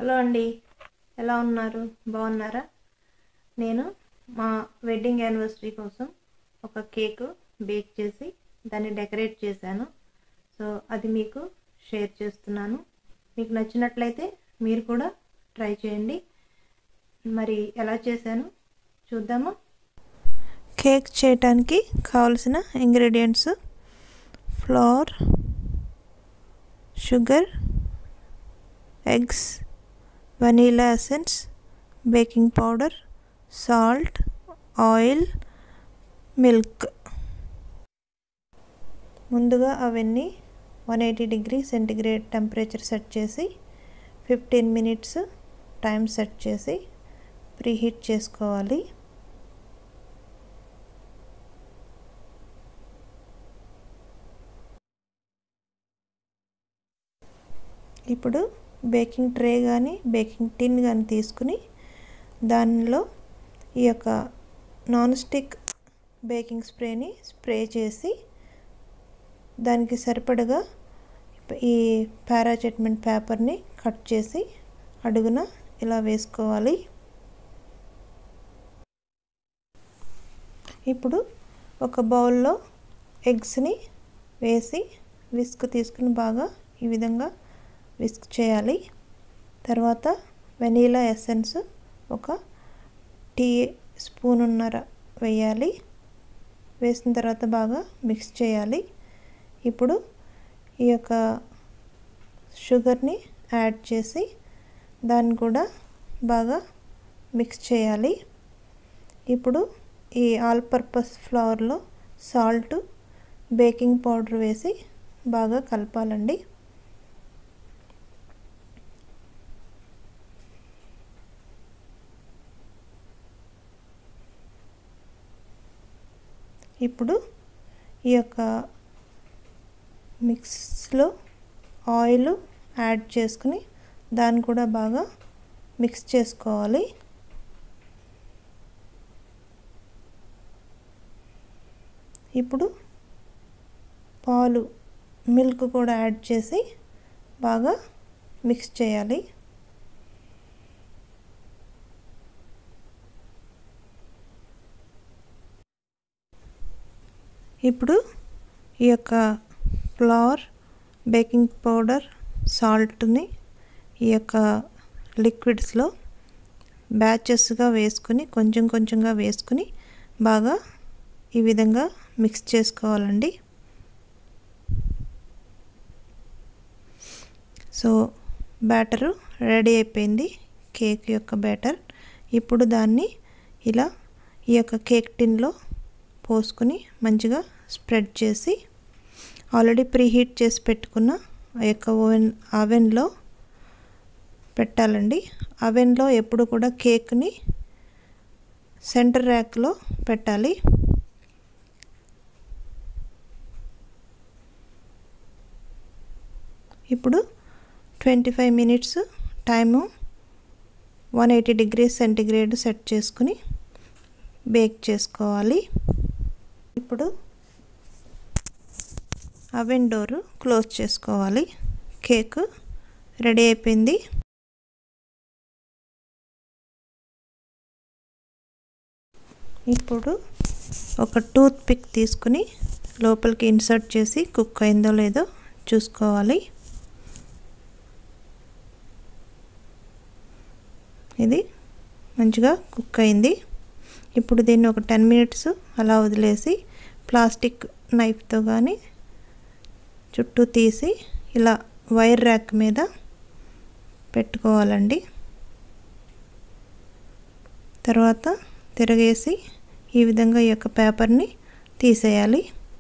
hello అండి ఎలా ఉన్నారు బాగున్నారా నేను మా వెడ్డింగ్ యానివర్సరీ కోసం ఒక కేక్ బేక్ చేసి దాన్ని డెకరేట్ చేశాను సో అది మీకు షేర్ చేస్తున్నాను మీకు నచ్చినట్లయితే మీరు కూడా ట్రై చేయండి మరి ఎలా చేశాను చూద్దామా కేక్ చేయటానికి కావలసిన ingredients flour sugar eggs vanilla essence baking powder salt oil milk ముందుగా అవన్నీ one eighty degree centigrade temperature set చేసి ఫిఫ్టీన్ మినిట్స్ టైం సెట్ చేసి ప్రీహీట్ చేసుకోవాలి ఇప్పుడు బేకింగ్ ట్రే కానీ బేకింగ్ టిన్ కానీ తీసుకుని దానిలో ఈ యొక్క నాన్ స్టిక్ బేకింగ్ స్ప్రేని స్ప్రే చేసి దానికి సరిపడగా ఈ పారాచెట్మెంట్ పేపర్ని కట్ చేసి అడుగున ఇలా వేసుకోవాలి ఇప్పుడు ఒక బౌల్లో ఎగ్స్ని వేసి విస్క్ తీసుకుని బాగా ఈ విధంగా విస్క్ చేయాలి తర్వాత వెనీలా ఎసెన్స్ ఒక టీ స్పూనున్నర వేయాలి వేసిన తర్వాత బాగా మిక్స్ చేయాలి ఇప్పుడు ఈ యొక్క షుగర్ని యాడ్ చేసి దాన్ని కూడా బాగా మిక్స్ చేయాలి ఇప్పుడు ఈ ఆల్ పర్పస్ ఫ్లవర్లో సాల్ట్ బేకింగ్ పౌడర్ వేసి బాగా కలపాలండి ఇప్పుడు ఈ యొక్క మిక్స్లో ఆయిల్ యాడ్ చేసుకుని దాన్ని కూడా బాగా మిక్స్ చేసుకోవాలి ఇప్పుడు పాలు మిల్క్ కూడా యాడ్ చేసి బాగా మిక్స్ చేయాలి ఇప్పుడు ఈ యొక్క ఫ్లవర్ బేకింగ్ పౌడర్ సాల్ట్ని ఈ యొక్క లిక్విడ్స్లో బ్యాచెస్గా వేసుకుని కొంచెం కొంచెంగా వేసుకుని బాగా ఈ విధంగా మిక్స్ చేసుకోవాలండి సో బ్యాటరు రెడీ అయిపోయింది కేక్ యొక్క బ్యాటర్ ఇప్పుడు దాన్ని ఇలా ఈ యొక్క కేక్ టిన్లో పోసుకుని మంచిగా స్ప్రెడ్ చేసి ఆల్రెడీ ప్రీహీట్ చేసి పెట్టుకున్న ఆ యొక్క ఓవెన్ అవెన్లో పెట్టాలండి అవెన్లో ఎప్పుడు కూడా కేక్ని సెంటర్ ర్యాక్లో పెట్టాలి ఇప్పుడు twenty five minutes time one eighty degree centigrade set చేసుకుని బేక్ చేసుకోవాలి ఇప్పుడు అవెన్ డోరు క్లోజ్ చేసుకోవాలి కేక్ రెడీ అయిపోయింది ఇప్పుడు ఒక టూత్ పిక్ తీసుకుని లోపలికి ఇన్సర్ట్ చేసి కుక్ అయిందో లేదో చూసుకోవాలి ఇది మంచిగా కుక్ అయింది ఇప్పుడు దీన్ని ఒక టెన్ మినిట్స్ అలా వదిలేసి ప్లాస్టిక్ నైఫ్తో కానీ చుట్టూ తీసి ఇలా వైర్ ర్యాక్ మీద పెట్టుకోవాలండి తర్వాత తిరగేసి ఈ విధంగా ఈ యొక్క పేపర్ని తీసేయాలి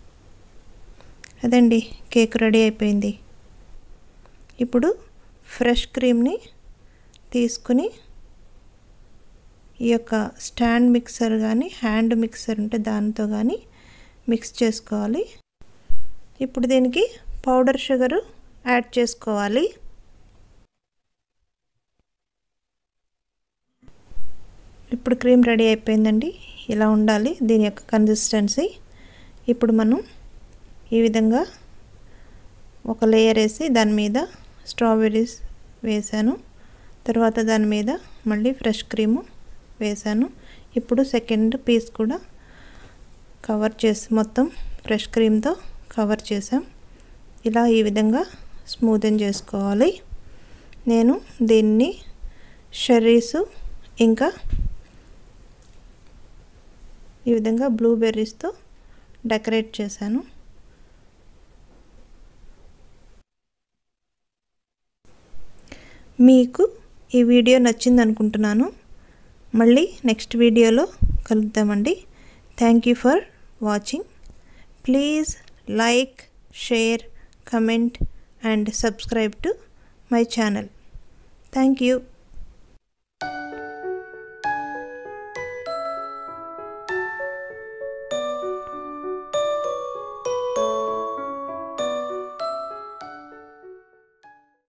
అదండి కేక్ రెడీ అయిపోయింది ఇప్పుడు ఫ్రెష్ క్రీమ్ని తీసుకుని ఈ యొక్క స్టాండ్ మిక్సర్ కానీ హ్యాండ్ మిక్సర్ ఉంటే దానితో కానీ మిక్స్ చేసుకోవాలి ఇప్పుడు దీనికి పౌడర్ షుగరు యాడ్ చేసుకోవాలి ఇప్పుడు క్రీమ్ రెడీ అయిపోయిందండి ఇలా ఉండాలి దీని యొక్క కన్సిస్టెన్సీ ఇప్పుడు మనం ఈ విధంగా ఒక లేయర్ వేసి దాని మీద స్ట్రాబెర్రీస్ వేసాను తర్వాత దాని మీద మళ్ళీ ఫ్రెష్ క్రీము వేసాను ఇప్పుడు సెకండ్ పీస్ కూడా కవర్ చేసి మొత్తం ఫ్రెష్ క్రీమ్తో కవర్ చేసాం ఇలా ఈ విధంగా స్మూదన్ చేసుకోవాలి నేను దీన్ని షెర్రీస్ ఇంకా ఈ విధంగా బ్లూబెర్రీస్తో డెకరేట్ చేశాను మీకు ఈ వీడియో నచ్చింది అనుకుంటున్నాను మళ్ళీ నెక్స్ట్ వీడియోలో కలుద్దామండి thank you for watching please like share comment and subscribe to my channel thank you